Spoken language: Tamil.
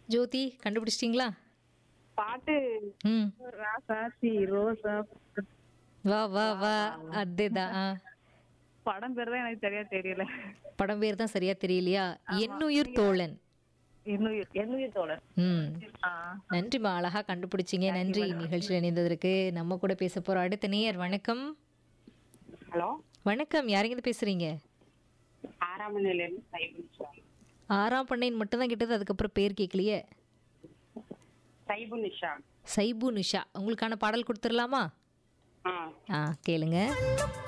ஜோதி கண்டுபிடிச்சிட்டிங்களா பாட்டு ம் ராசாத்தி ரோசா வா வா வா அதேதான் ஆ. படம் பேர் தான் எனக்கு சரியா தெரியல படம் பேர் தான் சரியா தெரியலையா என்னுயிர் தோழன் எண்ணுயிர் எண்ணுயிர் தோழர் ம் ஆ நன்றிம்மா அழகா கண்டுபிடிச்சிங்க நன்றி நிகழ்ச்சியில் இணைந்ததற்கு நம்ம கூட பேச போறோம் அடுத்த நேயர் வணக்கம் ஹலோ வணக்கம் யாருங்க பேசுறீங்க ஆறாம் நிலையிலிருந்து சைபு ஆறாம் பண்ணைன்னு மட்டும் தான் கிட்டது அதுக்கப்புறம் பேர் கேட்கலையே சைபு நிஷா சைபு நிஷா உங்களுக்கான பாடல் கொடுத்துடலாமா ஆ ஆ கேளுங்க